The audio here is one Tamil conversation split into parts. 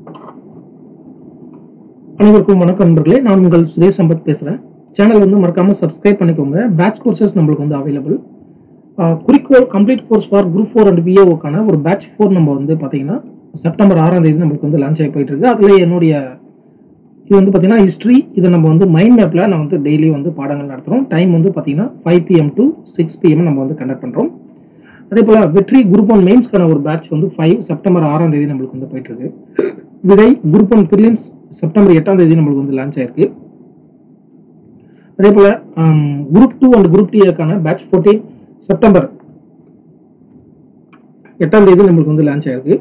அனைவருக்கும் வணக்கம் நண்பர்களே நான் உங்கள் சுரேஷ் சம்பத் பேசுகிறேன் சேனல் வந்து மறக்காம சப்ஸ்கிரைப் பண்ணிக்கோங்க பேட்ச் கோர்சஸ் நம்மளுக்கு வந்து அவைலபிள் குறிக்கோள் complete course for group four and பிஏஓக்கான ஒரு பேட்ச் ஃபோர் நம்ம வந்து பார்த்தீங்கன்னா செப்டம்பர் ஆறாம் தேதி நம்மளுக்கு வந்து லான்ச் ஆகி போயிட்டு இருக்கு அதில் என்னுடைய இது வந்து பார்த்தீங்கன்னா ஹிஸ்ட்ரி இதை நம்ம வந்து மைண்ட் மேப்பில் நான் வந்து டெய்லி வந்து பாடங்கள் நடத்துகிறோம் டைம் வந்து பார்த்தீங்கன்னா five PM to six PM நம்ம வந்து கண்டக்ட் பண்ணுறோம் அதே போல் வெற்றி குரூப் ஒன் மெயின்ஸ்க்கான ஒரு பேட்ச் வந்து ஃபைவ் செப்டம்பர் ஆறாம் தேதி நம்மளுக்கு வந்து போயிட்டு இருக்கு விதை குரூப் ஒன் பிரிலிம்ஸ் செப்டம்பர் எட்டாம் தேதி நம்மளுக்கு வந்து லான்ச் ஆயிருக்கு அதே போல குரூப் டூ அண்ட் குரூப் டிஏக்கான பேட்ச் ஃபோர்டீன் செப்டம்பர் எட்டாம் தேதி நம்மளுக்கு வந்து லான்ச் ஆயிருக்கு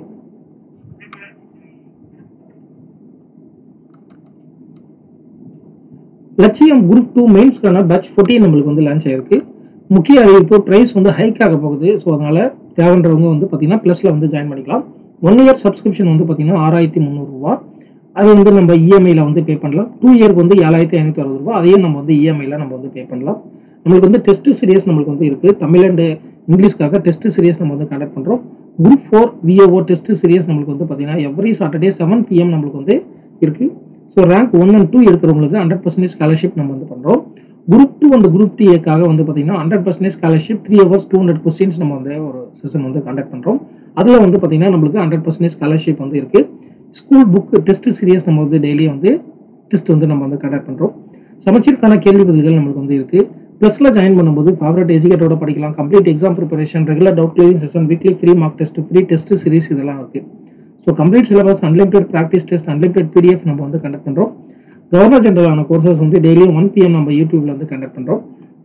லட்சியம் குரூப் டூ மெயின்ஸ்க்கான பேட்ச் ஃபோர்டீன் நம்மளுக்கு வந்து லான்ச் ஆயிருக்கு முக்கிய அறிவிப்பு ப்ரைஸ் வந்து ஹைக் ஆக போகுது ஸோ அதனால தேவைன்றவங்க வந்து பார்த்தீங்கன்னா ப்ளஸ்ல வந்து ஜாயின் பண்ணிக்கலாம் ஒன் இயர் சப்ஸ்கிரிப்ஷன் வந்து பார்த்தீங்கன்னா ஆறாயிரத்தி முந்நூறுரூவா அது வந்து நம்ம இஎம்ஐல வந்து பே பண்ணலாம் டூ இயருக்கு வந்து ஏழாயிரத்தி ஐநூற்றி அறுபது ரூபா அதையும் நம்ம வந்து இஎம்ஐல நம்ம வந்து பே பண்ணலாம் நம்மளுக்கு வந்து டெஸ்ட் சீரியஸ் நம்மளுக்கு வந்து இருக்கு தமிழ் அண்ட் இங்கிலீஷ்க்காக டெஸ்ட் சீரியஸ் நம்ம வந்து கண்டக்ட் பண்ணுறோம் group four VAO test series நம்மளுக்கு வந்து பார்த்தீங்கன்னா எவ்ரி சாட்டர்டே செவன் பிஎம் நம்மளுக்கு வந்து இருக்கு so rank one and two இருக்கிறவங்களுக்கு ஹண்ட்ரட் பர்சன்டேஜ் ஸ்காலர்ஷிப் நம்ம வந்து பண்ணுறோம் குரூப் டூ அண்ட் குரூப் டிஏக்காக வந்து பார்த்தீங்கன்னா hundred percentage scholarship three hours two hundred questions நம்ம வந்து ஒரு செஷன் வந்து கண்டக்ட் பண்ணுறோம் அதில் வந்து பார்த்தீங்கன்னா நம்மளுக்கு ஹண்ட்ரட் பர்சன்டேஜ் ஸ்காலர்ஷிப் வந்து இருக்கு ஸ்கூல் புக் டெஸ்ட் சீரியஸ் நம்ம வந்து டெய்லி வந்து டெஸ்ட் வந்து நம்ம வந்து கண்டக்ட் பண்ணுறோம் சமச்சீர்க்கான கேள்வி பதில்கள் நம்மளுக்கு வந்து இருக்கு ப்ளஸ்ல ஜாயின் பண்ணும்போது ஃபேவரட் எஜுகேட்டரோட படிக்கலாம் complete exam preparation regular doubt clearing session weekly free mock test free test series இதெல்லாம் இருக்கு so complete syllabus unlimited practice test unlimited PDF நம்ம வந்து கண்டக்ட் பண்ணுறோம் கவர்னர் ஜெனரலான கோர்சஸ் வந்து டெய்லியும் ஒன் பிஎம் நம்ம யூடியூப்ல வந்து கண்டக்ட் பண்ணுறோம்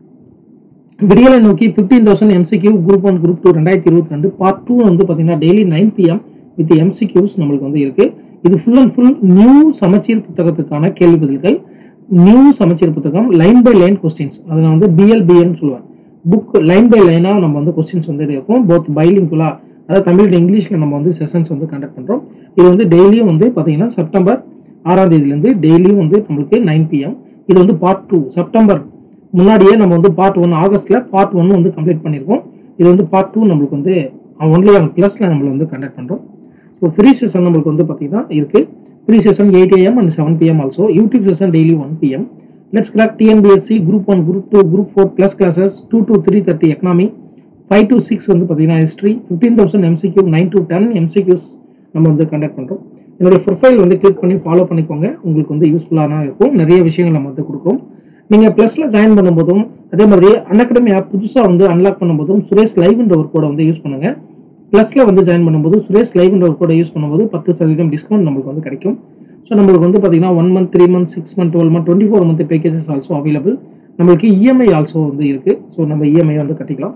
விடியலை நோக்கி fifteen thousand MCQ group one group two ரெண்டாயிரத்தி இருபத்தி ரெண்டு பார்ட் டூ வந்து பார்த்தீங்கன்னா daily nine PM with MCQs நம்மளுக்கு வந்து இருக்கு இது ஃபுல் அண்ட் ஃபுல் நியூ சமச்சீர் புத்தகத்துக்கான கேள்வி பதில்கள் நியூ சமச்சீர் புத்தகம் லைன் பை லைன் கொஸ்டின்ஸ் அதை நான் வந்து பிஎல்பிஎன்னு சொல்லுவேன் புக் லைன் பை லைனாக நம்ம வந்து கொஸ்டின்ஸ் வந்து இருக்கும் போத் பைலிங்குலா அதாவது தமிழ் இங்கிலீஷில் நம்ம வந்து செஷன்ஸ் வந்து கண்டக்ட் பண்ணுறோம் இது வந்து டெய்லியும் வந்து பார்த்தீங்கன்னா செப்டம்பர் ஆறாம் தேதியிலேருந்து டெய்லியும் வந்து நம்மளுக்கு நைன் பிஎம் இது வந்து பார்ட் டூ செப்டம்பர் முன்னாடியே நம்ம வந்து பார்ட் ஒன் ஆகஸ்ட்ல பார்ட் ஒன் வந்து கம்ப்ளீட் பண்ணியிருக்கோம் இது வந்து பார்ட் டூ நம்மளுக்கு வந்து ஒன்லி ஆன் ப்ளஸ்ல நம்மள வந்து கண்டக்ட் பண்ணுறோம் ஸோ ஃப்ரீ செஷன் நம்மளுக்கு வந்து பார்த்தீங்கன்னா இருக்கு free session eight AM and seven PM also YouTube session daily one PM let's crack TNPSC group one group two group four plus classes two to three thirty economy five to six வந்து பார்த்தீங்கன்னா history fifteen thousand MCQ nine to ten MCQs நம்ம வந்து கண்டக்ட் பண்ணுறோம் என்னுடைய ப்ரொஃபைல் வந்து கிளிக் பண்ணி ஃபாலோ பண்ணிக்கோங்க உங்களுக்கு வந்து யூஸ்ஃபுல்லான இருக்கும் நிறைய விஷயங்கள் நம்ம வந்து கொடுக்குறோம் நீங்கள் ப்ளஸில் ஜாயின் பண்ணும்போதும் அதே மாதிரி அன்அகாடமி ஆப் புதுசாக வந்து அன்லாக் பண்ணும்போதும் சுரேஷ் லைவ்ன்ற ஒரு கோடை வந்து யூஸ் பண்ணுங்க ப்ளஸில் வந்து ஜாயின் பண்ணும்போது சுரேஷ் லைவ்ன்ற ஒரு கோடை யூஸ் பண்ணும்போது பத்து சதவீதம் டிஸ்கவுண்ட் நம்மளுக்கு வந்து கிடைக்கும் ஸோ நம்மளுக்கு வந்து பார்த்தீங்கன்னா one month three month six month twelve month twenty four month packages also available நம்மளுக்கு இஎம்ஐ ஆல்சோ வந்து இருக்குது ஸோ நம்ம இஎம்ஐ வந்து கட்டிக்கலாம்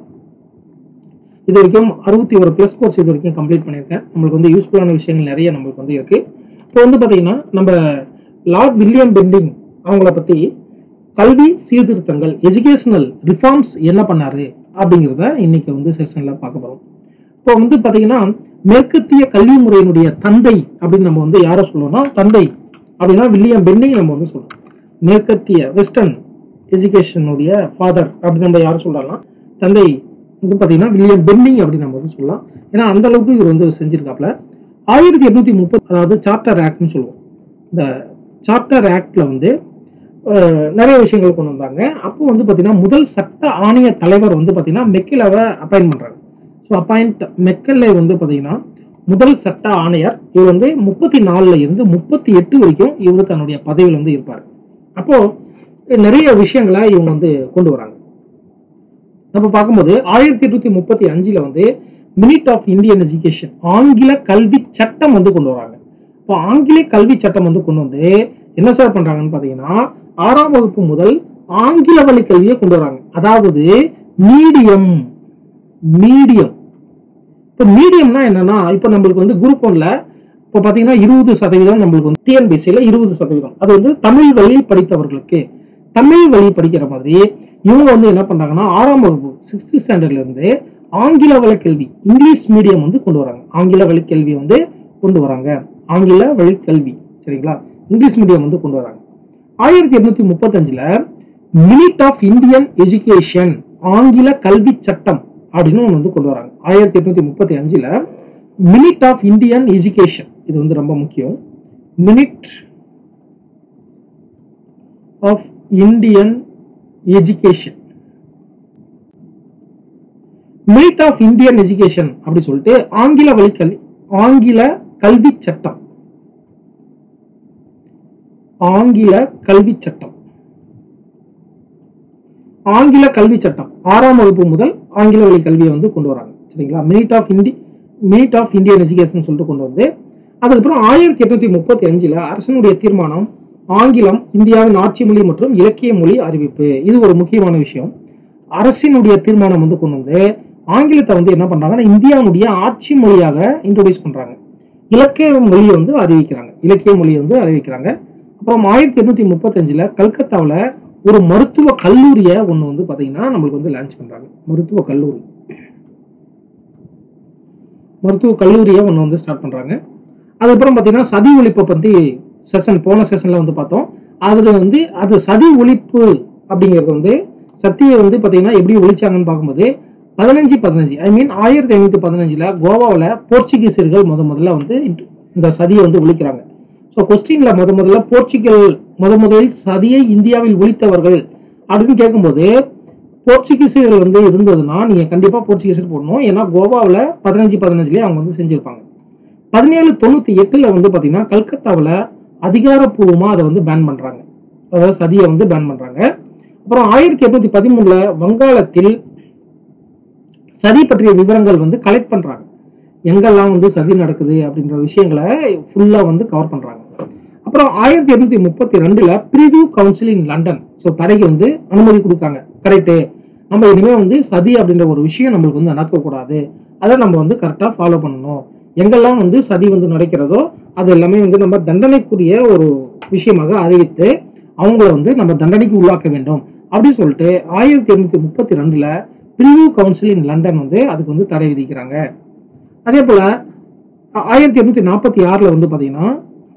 இது வரைக்கும் அறுபத்தி ஒரு ப்ளஸ் கோர்ஸ் இது வரைக்கும் கம்ப்ளீட் பண்ணியிருக்கேன் நம்மளுக்கு வந்து யூஸ்ஃபுல்லான விஷயங்கள் நிறைய நம்மளுக்கு வந்து இருக்கு இப்போ வந்து பார்த்தீங்கன்னா நம்ம லார்ட் வில்லியம் பெண்டிங் அவங்கள பற்றி கல்வி சீர்திருத்தங்கள் எஜுகேஷனல் ரிஃபார்ம்ஸ் என்ன பண்ணாரு அப்படிங்கிறத இன்னைக்கு வந்து செஷனில் பார்க்க போகிறோம் இப்போ வந்து பார்த்தீங்கன்னா மேற்கத்திய கல்வி முறையினுடைய தந்தை அப்படின்னு நம்ம வந்து யாரை சொல்லுவோம்னா தந்தை அப்படின்னா வில்லியம் பெண்டிங் நம்ம வந்து சொல்லுவோம் மேற்கத்திய வெஸ்டர்ன் எஜுகேஷனுடைய ஃபாதர் அப்படின்னு நம்ம யாரை சொல்லலாம் தந்தை வந்து பார்த்தீங்கன்னா வில்லியம் பென்னிங் அப்படின்னு நம்ம வந்து சொல்லலாம் ஏன்னா அந்த அளவுக்கு இவர் வந்து செஞ்சிருக்காப்ல ஆயிரத்தி எட்நூத்தி முப்பது அதாவது சார்ட்டர் ஆக்ட்னு சொல்லுவோம் இந்த சார்ட்டர் ஆக்ட்ல வந்து நிறைய விஷயங்கள் கொண்டு வந்தாங்க அப்போ வந்து பார்த்தீங்கன்னா முதல் சட்ட ஆணைய தலைவர் வந்து பார்த்தீங்கன்னா மெக்கிலாவை அப்பாயின் பண்றாங்க ஸோ அப்பாயிண்ட் மெக்கல்லை வந்து பார்த்தீங்கன்னா முதல் சட்ட ஆணையர் இவர் வந்து முப்பத்தி நாலுல இருந்து முப்பத்தி எட்டு வரைக்கும் இவர் தன்னுடைய பதவியில் வந்து இருப்பார் அப்போ நிறைய விஷயங்களை இவங்க வந்து கொண்டு வராங்க நம்ம பார்க்கும்போது ஆயிரத்தி எட்நூத்தி முப்பத்தி அஞ்சுல வந்து மினிட் ஆஃப் இந்தியன் எஜுகேஷன் ஆங்கில கல்வி சட்டம் வந்து கொண்டு வராங்க இப்போ ஆங்கில கல்வி சட்டம் வந்து கொண்டு வந்து என்ன சார் பண்றாங்கன்னு பாத்தீங்கன்னா ஆறாம் வகுப்பு முதல் ஆங்கில வழி கல்வியை கொண்டு வராங்க அதாவது மீடியம் மீடியம் இப்போ மீடியம்னா என்னன்னா இப்போ நம்மளுக்கு வந்து குரூப் ஒன்ல இப்போ பார்த்தீங்கன்னா இருபது சதவீதம் நம்மளுக்கு வந்து டிஎன்பிசியில் இருபது சதவீதம் அது வந்து தமிழ் வழி படித்தவர்களுக்கு தமிழ் வழி படிக்கிற மாதிரி இவங்க வந்து என்ன பண்றாங்கன்னா ஆறாம் வகுப்பு சிக்ஸ்த் ஸ்டாண்டர்ட்ல இருந்து ஆங்கில வழி கல்வி இங்கிலீஷ் மீடியம் வந்து கொண்டு வராங்க ஆங்கில வழி கல்வி வந்து கொண்டு வராங்க ஆங்கில வழி கல்வி சரிங்களா இங்கிலீஷ் மீடியம் வந்து கொண்டு வராங்க ஆயிரத்தி எட்நூத்தி முப்பத்தஞ்சுல மினிட் ஆஃப் இந்தியன் எஜுகேஷன் ஆங்கில கல்வி சட்டம் அப்படின்னு ஒன்று வந்து கொண்டு வராங்க ஆயிரத்தி எட்நூத்தி முப்பத்தி அஞ்சுல மினிட் ஆஃப் இந்தியன் எஜுகேஷன் இது வந்து ரொம்ப முக்கியம் minute of Indian education minute of Indian education அப்படி சொல்லிட்டு ஆங்கில வழி கல்வி ஆங்கில கல்வி சட்டம் ஆங்கில கல்வி சட்டம் ஆங்கில கல்வி சட்டம் ஆறாம் வகுப்பு முதல் ஆங்கில வழி கல்வியை வந்து கொண்டு வராங்க சரிங்களா மினிட் ஆஃப் இந்தி மினிட் ஆஃப் இந்தியன் எஜுகேஷன் சொல்லிட்டு கொண்டு வந்து அதுக்கப்புறம் ஆயிரத்தி எட்நூத்தி முப்பத்தி அஞ்சுல அரசனுடைய தீர்மானம் ஆங்கிலம் இந்தியாவின் ஆட்சி மொழி மற்றும் இலக்கிய மொழி அறிவிப்பு இது ஒரு முக்கியமான விஷயம் அரசினுடைய தீர்மானம் வந்து கொண்டு வந்து ஆங்கிலத்தை வந்து என்ன பண்றாங்கன்னா இந்தியாவுடைய ஆட்சி மொழியாக இன்ட்ரோடியூஸ் பண்றாங்க இலக்கிய மொழியை வந்து அறிவிக்கிறாங்க இலக்கிய மொழியை வந்து அறிவிக்கிறாங்க அப்புறம் ஆயிரத்தி எட்நூத்தி முப்பத்தஞ்சுல கல்கத்தாவில் ஒரு மருத்துவ கல்லூரியை ஒன்று வந்து பார்த்தீங்கன்னா நம்மளுக்கு வந்து லான்ச் பண்றாங்க மருத்துவ கல்லூரி மருத்துவ கல்லூரியை ஒன்று வந்து ஸ்டார்ட் பண்றாங்க அதுக்கப்புறம் பார்த்தீங்கன்னா சதி ஒழிப்பை பற்றி செஷன் போன செஷன்ல வந்து பார்த்தோம் அதுல வந்து அது சதி ஒழிப்பு அப்படிங்கிறது வந்து சத்தியை வந்து பார்த்தீங்கன்னா எப்படி ஒழிச்சாங்கன்னு பார்க்கும்போது பதினஞ்சு பதினஞ்சு ஐ மீன் ஆயிரத்தி ஐநூத்தி பதினஞ்சுல கோவாவில் போர்ச்சுகீசியர்கள் முத முதல்ல வந்து இந்த சதியை வந்து ஒழிக்கிறாங்க ஸோ கொஸ்டின்ல முத முதல்ல போர்ச்சுகல் முத முதலில் சதியை இந்தியாவில் ஒழித்தவர்கள் அப்படின்னு கேட்கும்போது போர்ச்சுகீசியர்கள் வந்து இருந்ததுன்னா நீங்க கண்டிப்பா போர்ச்சுகீசியர் போடணும் ஏன்னா கோவாவில் பதினஞ்சு பதினஞ்சுலேயே அவங்க வந்து செஞ்சிருப்பாங்க பதினேழு தொண்ணூத்தி எட்டுல வந்து பாத்தீங்கன்னா கல்கத்தாவில் அதிகாரப்பூர்வமா அதை வந்து பேன் பண்றாங்க அதாவது சதியை வந்து பேன் பண்றாங்க அப்புறம் ஆயிரத்தி எட்நூத்தி பதிமூணுல வங்காளத்தில் சதி பற்றிய விவரங்கள் வந்து கலெக்ட் பண்றாங்க எங்கெல்லாம் வந்து சதி நடக்குது அப்படின்ற விஷயங்களை ஃபுல்லா வந்து கவர் பண்றாங்க அப்புறம் ஆயிரத்தி எட்நூத்தி முப்பத்தி ரெண்டுல privy council in London so தடைக்கு வந்து அனுமதி கொடுக்காங்க கரெக்டு நம்ம இனிமே வந்து சதி அப்படின்ற ஒரு விஷயம் நம்மளுக்கு வந்து நடக்கக்கூடாது அதை நம்ம வந்து கரெக்டாக ஃபாலோ பண்ணணும் எங்கெல்லாம் வந்து சதி வந்து நடக்கிறதோ அது எல்லாமே வந்து நம்ம தண்டனைக்குரிய ஒரு விஷயமாக அறிவித்து அவங்கள வந்து நம்ம தண்டனைக்கு உள்ளாக்க வேண்டும் அப்படின்னு சொல்லிட்டு ஆயிரத்தி எண்ணூத்தி முப்பத்தி ரெண்டுல பிரிவியூ கவுன்சில் இன் லண்டன் வந்து அதுக்கு வந்து தடை விதிக்கிறாங்க அதே போல ஆயிரத்தி எண்ணூத்தி நாற்பத்தி ஆறுல வந்து பாத்தீங்கன்னா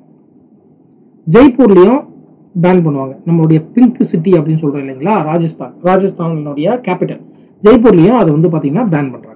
ஜெய்ப்பூர்லயும் பேன் பண்ணுவாங்க நம்மளுடைய பிங்க் சிட்டி அப்படின்னு சொல்றோம் இல்லைங்களா ராஜஸ்தான் ராஜஸ்தானுடைய கேபிட்டல் ஜெய்ப்பூர்லயும் அதை வந்து பாத்தீங்கன்னா பேன் பண்றாங்க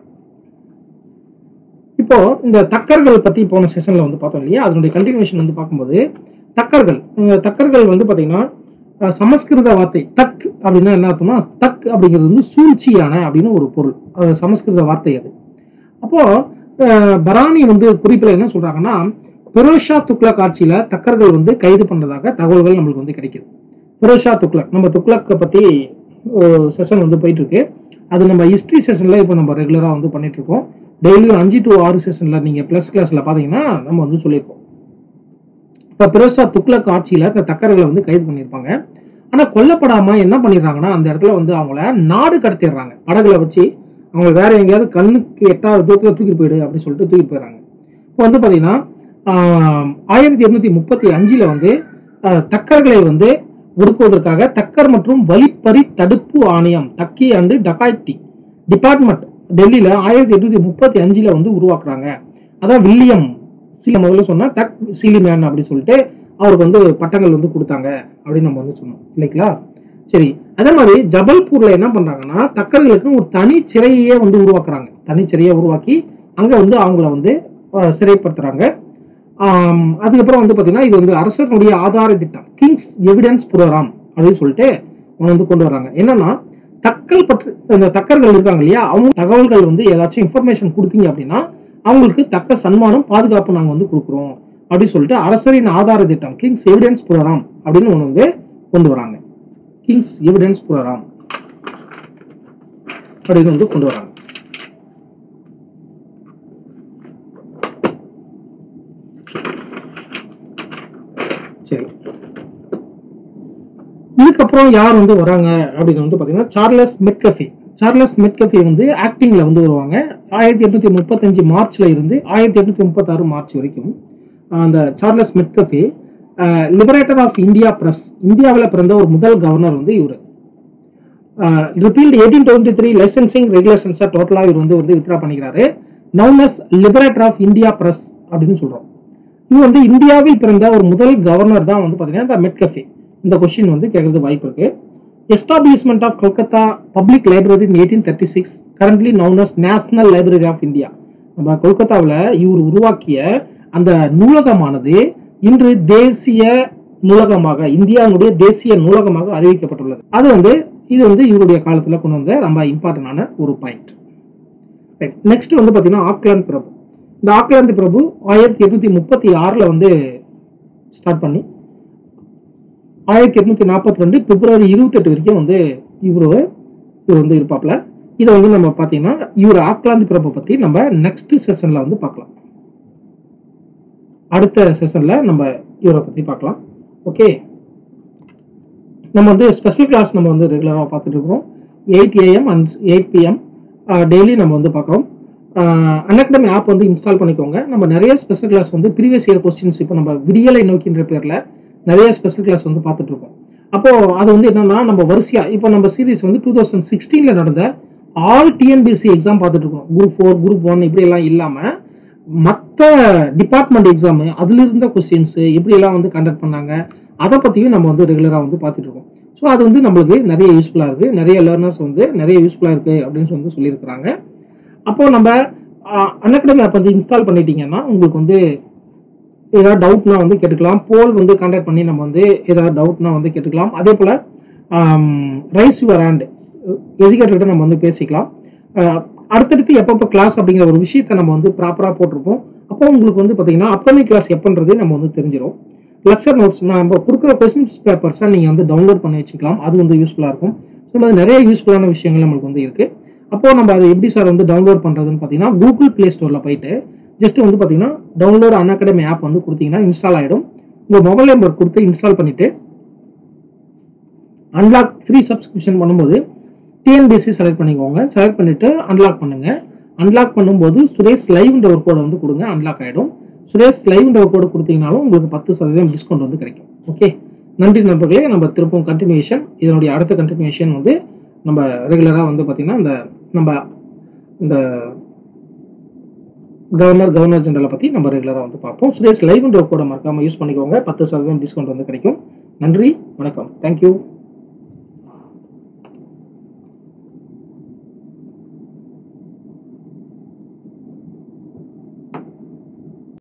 இப்போ இந்த தக்கர்கள் பத்தி போன செஷன்ல வந்து பார்த்தோம் இல்லையா அதனுடைய கண்டினியூஷன் வந்து பார்க்கும்போது தக்கர்கள் இந்த தக்கர்கள் வந்து பாத்தீங்கன்னா அஹ், சமஸ்கிருத வார்த்தை தக் அப்படின்னா என்ன அர்த்தம்னா தக் அப்படிங்கிறது வந்து சூழ்ச்சியான அப்படின்னு ஒரு பொருள் அது சமஸ்கிருத வார்த்தை அது அப்போ அஹ், பரானி வந்து குறிப்பில் என்ன சொல்றாங்கன்னா பெரோஷா துக்ளக் ஆட்சியில தக்கர்கள் வந்து கைது பண்றதாக தகவல்கள் நம்மளுக்கு வந்து கிடைக்குது பெரோஷா துக்ளக் நம்ம துக்ளக்கை பத்தி செஷன் வந்து போயிட்டு இருக்கு அது நம்ம ஹிஸ்டரி செஷன்ல இப்போ நம்ம ரெகுலரா வந்து பண்ணிட்டு இருக்கோம் டெய்லியும் அஞ்சு டு ஆறு செஷன்ல நீங்க பிளஸ் கிளாஸ்ல பாத்தீங்கன்னா நம்ம வந்து சொல்லியிருக்கோம் இப்ப பெரோஷா துக்ளக் ஆட்சியில இந்த தக்கர்களை வந்து கைது பண்ணியிருப்பாங்க ஆனா கொல்லப்படாம என்ன பண்ணிடுறாங்கன்னா அந்த இடத்துல வந்து அவங்கள நாடு கடத்திடுறாங்க படகுல வச்சு அவங்க வேற எங்கேயாவது கண்ணுக்கு எட்டாவது தூரத்துல தூக்கிட்டு போயிடு அப்படின்னு சொல்லிட்டு தூக்கிட்டு போயிடுறாங்க இப்போ வந்து பாத்தீங்கன்னா ஆஹ், ஆயிரத்தி எட்நூத்தி முப்பத்தி அஞ்சுல வந்து ஆஹ், தக்கர்களை வந்து ஒடுக்குவதற்காக தக்கர் மற்றும் வழிப்பறி தடுப்பு ஆணையம் தக்கி அண்டு டகாய்டி டிபார்ட்மெண்ட் டெல்லியில ஆயிரத்தி எட்நூத்தி முப்பத்தி அஞ்சுல வந்து உருவாக்குறாங்க அதான் வில்லியம் சீல முதல்ல சொன்னா டக் சீலிமேன் அப்படின்னு சொல்லிட்டு அவருக்கு வந்து பட்டங்கள் வந்து கொடுத்தாங்க அப்படின்னு நம்ம வந்து சொன்னோம் இல்லைங்களா சரி அதே மாதிரி ஜபல்பூர்ல என்ன பண்றாங்கன்னா தக்கர்களுக்கு ஒரு தனி சிறையே வந்து உருவாக்குறாங்க தனி சிறையை உருவாக்கி அங்க வந்து அவங்கள வந்து அஹ், சிறைப்படுத்துறாங்க ஆம், அதுக்கப்புறம் வந்து பாத்தீங்கன்னா இது வந்து அரசனுடைய ஆதார திட்டம் கிங்ஸ் எவிடன்ஸ் புரோகிராம் அப்படின்னு சொல்லிட்டு ஒண்ணு வந்து கொண்டு வராங்க என்னன்னா தக்கல் பற்றி இந்த தக்கர்கள் இருக்காங்க இல்லையா அவங்க தகவல்கள் வந்து ஏதாச்சும் இன்ஃபர்மேஷன் கொடுத்தீங்க அப்படின்னா அவங்களுக்கு தக்க சன்மானம் பாதுகாப்பு நாங்க வந்து கொடுக்குறோம் அப்படின்னு சொல்லிட்டு அரசரின் ஆதார திட்டம் கிங்ஸ் எவிடன்ஸ் புரோகிராம் அப்படின்னு ஒண்ணு வந்து கொண்டு வராங்க கிங்ஸ் எவிடன்ஸ் புரோகிராம் அப்படின்னு வந்து கொண்டு வராங்க சரி இதுக்கப்புறம் யார் வந்து வராங்க அப்படின்னு வந்து பாத்தீங்கன்னா சார்லஸ் மெட்கஃபி சார்லஸ் மெட்கஃபி வந்து ஆக்டிங்ல வந்து வருவாங்க ஆயிரத்தி எட்நூத்தி முப்பத்தஞ்சு மார்ச்ல இருந்து ஆயிரத்தி எட்நூத்தி முப்பத்தாறு மார்ச் வரைக்கும் ஆஹ் அந்த Charles Metcalfe liberator of India press இந்தியாவில் பிறந்த ஒரு முதல் கவர்னர் வந்து இவர் repealed eighteen twenty three licensing ரெகுலேஷன்ஸை டோட்டலாக இவர் வந்து வந்து வித்ரா பண்ணிக்கிறாரு known as liberator of India press அப்படின்னு சொல்றோம் இது வந்து இந்தியாவில் பிறந்த ஒரு முதல் கவர்னர் தான் வந்து பாத்தீங்கன்னா இந்த மெட்கஃபே இந்த கொஸ்டின் வந்து கேட்கறது வாய்ப்பு இருக்கு establishment of Kolkata public library in eighteen thirty six currently known as national library of India நம்ம கொல்கத்தாவில் இவர் உருவாக்கிய அந்த நூலகமானது இன்று தேசிய நூலகமாக இந்தியாவுடைய தேசிய நூலகமாக அறிவிக்கப்பட்டுள்ளது அது வந்து இது வந்து இவருடைய காலத்துல கொண்டு வந்த ரொம்ப இம்பார்ட்டன்டான ஒரு பாயிண்ட் நெக்ஸ்ட் வந்து பாத்தீங்கன்னா ஆக்லாந்து பிரபு இந்த ஆக்லாந்து பிரபு ஆயிரத்தி எட்நூத்தி முப்பத்தி ஆறுல வந்து ஸ்டார்ட் பண்ணி ஆயிரத்தி எட்நூத்தி நாற்பத்தி ரெண்டு பிப்ரவரி இருபத்தெட்டு வரைக்கும் வந்து இவரு இவர் வந்து இருப்பாப்ல இதை வந்து நம்ம பார்த்தீங்கன்னா இவர் ஆக்லாந்து பிரபு பத்தி நம்ம நெக்ஸ்ட் செஷன்ல வந்து பார்க்கலாம் அடுத்த செஷன்ல நம்ம இவரை பத்தி பார்க்கலாம் ஓகே நம்ம வந்து ஸ்பெஷல் கிளாஸ் நம்ம வந்து ரெகுலராக பார்த்துட்டு இருக்கிறோம் eight AM and eight PM daily நம்ம வந்து பார்க்குறோம் அன்அகாடமி ஆப் வந்து இன்ஸ்டால் பண்ணிக்கோங்க நம்ம நிறைய ஸ்பெஷல் கிளாஸ் வந்து ப்ரீவியஸ் இயர் கொஸ்டின்ஸ் இப்போ நம்ம விடியலை நோக்கின்ற பேரில் நிறைய ஸ்பெஷல் கிளாஸ் வந்து பார்த்துட்டு இருக்கோம் அப்போ அது வந்து என்னன்னா நம்ம வரிசையா இப்போ நம்ம சீரிஸ் வந்து டூ தௌசண்ட் சிக்ஸ்டீன்ல நடந்த ஆல் டிஎன்பிஎஸ்சி எக்ஸாம் பார்த்துட்டு இருக்கோம் குரூப் ஃபோர் குரூப் ஒன் இப்படி எல்லாம் இல்லாம மற்ற டிபார்ட்மெண்ட் எக்ஸாம் அதுல இருந்த கொஸ்டின்ஸ் எப்படி எல்லாம் வந்து கண்டக்ட் பண்ணாங்க அதை பத்தியும் நம்ம வந்து ரெகுலரா வந்து பார்த்துட்டு இருக்கோம் ஸோ அது வந்து நம்மளுக்கு நிறைய யூஸ்ஃபுல்லா இருக்கு நிறைய லேர்னர்ஸ் வந்து நிறைய யூஸ்ஃபுல்லா இருக்கு அப்படின்னு வந்து சொல்லியிருக்கிறாங்க அப்போ நம்ம அன்அகாடமி ஆப் வந்து இன்ஸ்டால் பண்ணிட்டீங்கன்னா உங்களுக்கு வந்து ஏதாவது டவுட்னா வந்து கேட்டுக்கலாம் போல் வந்து கான்டாக்ட் பண்ணி நம்ம வந்து ஏதாவது டவுட்னா வந்து கேட்டுக்கலாம் அதே போல் ரைஸ் யுவர் ஹேண்ட் எஜுகேட்டர்கிட்ட நம்ம வந்து பேசிக்கலாம் ஆஹ் அடுத்தடுத்து எப்பப்போ கிளாஸ் அப்படிங்கிற ஒரு விஷயத்தை நம்ம வந்து ப்ராப்பராக போட்டிருப்போம் அப்போ உங்களுக்கு வந்து பார்த்தீங்கன்னா அப்கமிங் கிளாஸ் எப்போன்றது நம்ம வந்து தெரிஞ்சிடும் லெக்சர் நோட்ஸ் நம்ம கொடுக்குற கொஸ்டின்ஸ் பேப்பர்ஸை நீங்கள் வந்து டவுன்லோட் பண்ணி வச்சுக்கலாம் அது வந்து யூஸ்ஃபுல்லாக இருக்கும் ஸோ மாதிரி நிறைய யூஸ்ஃபுல்லான விஷயங்கள் நம்மளுக்கு வந்து இருக்குது அப்போ நம்ம அதை எப்படி சார் வந்து டவுன்லோட் பண்ணுறதுன்னு பார்த்தீங்கன்னா கூகுள் ப்ளே ஸ்டோரில் போயிட்டு ஜஸ்ட் வந்து பார்த்தீங்கன்னா டவுன்லோட் அன்அகாடமி ஆப் வந்து கொடுத்தீங்கன்னா இன்ஸ்டால் ஆகிடும் உங்கள் மொபைல் நம்பர் கொடுத்து இன்ஸ்டால் பண்ணிவிட்டு அன்லாக் ஃப்ரீ சப்ஸ்கிரிப்ஷன் பண்ணும்போது டிஎன்பிஎஸ்சி செலக்ட் பண்ணிக்கோங்க செலக்ட் பண்ணிவிட்டு அன்லாக் பண்ணுங்கள் அன்லாக் பண்ணும்போது சுரேஷ் லைவ்ன்ற ஒரு கோடை வந்து கொடுங்க அன்லாக் ஆகிடும் சுரேஷ் லைவ்ன்ற ஒரு கோடு கொடுத்தீங்கனாலும் உங்களுக்கு பத்து சதவீதம் டிஸ்கவுண்ட் வந்து கிடைக்கும் ஓகே நன்றி நண்பர்களே நம்ம திருப்பவும் கண்டினியூஷன் இதனுடைய அடுத்த கண்டினியூஷன் வந்து நம்ம ரெகுலராக வந்து பார்த்திங்கன்னா இந்த நம்ம இந்த கவர்னர் கவர்னர் ஜெனரலை பற்றி நம்ம ரெகுலராக வந்து பார்ப்போம் சுரேஷ் லைவ்ன்ற ஒரு கோடை மறக்காமல் யூஸ் பண்ணிக்கோங்க பத்து சதவீதம் டிஸ்கவுண்ட் வந்து கிடைக்கும் நன்றி வணக்கம் தேங்க்யூ